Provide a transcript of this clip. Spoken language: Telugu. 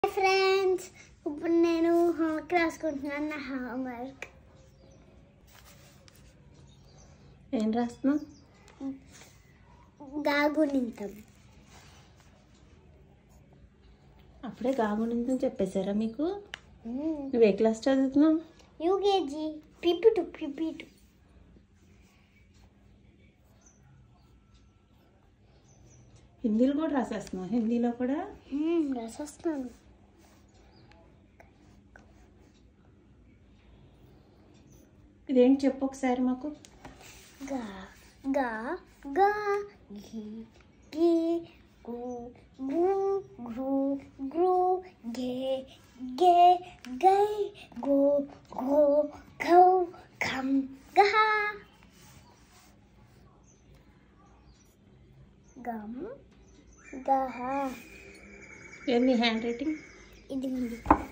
ఫ్రెండ్స్ ఇప్పుడు నేను హోంవర్క్ రాసుకుంటున్నాను నా హోంవర్క్ ఏం రాస్తున్నావు గాగునింతం అప్పుడే కాగుండిందని చెప్పేశారా మీకు నువ్వు ఏ క్లాస్ చదువుతున్నావు యూకేజీ పిపిటు పిపిటు హిందీలో కూడా రాసేస్తున్నావు హిందీలో కూడా రాసేస్తున్నాను ఇదేంటి చెప్పు ఒకసారి మాకు గా గా గా గి గి గు గు గ్రు గ్రు గే గే గై గో గో గౌ ఖం గహ గమ్ గహ ఏంది హ్యాండ్ రైటింగ్ ఇది ఉంది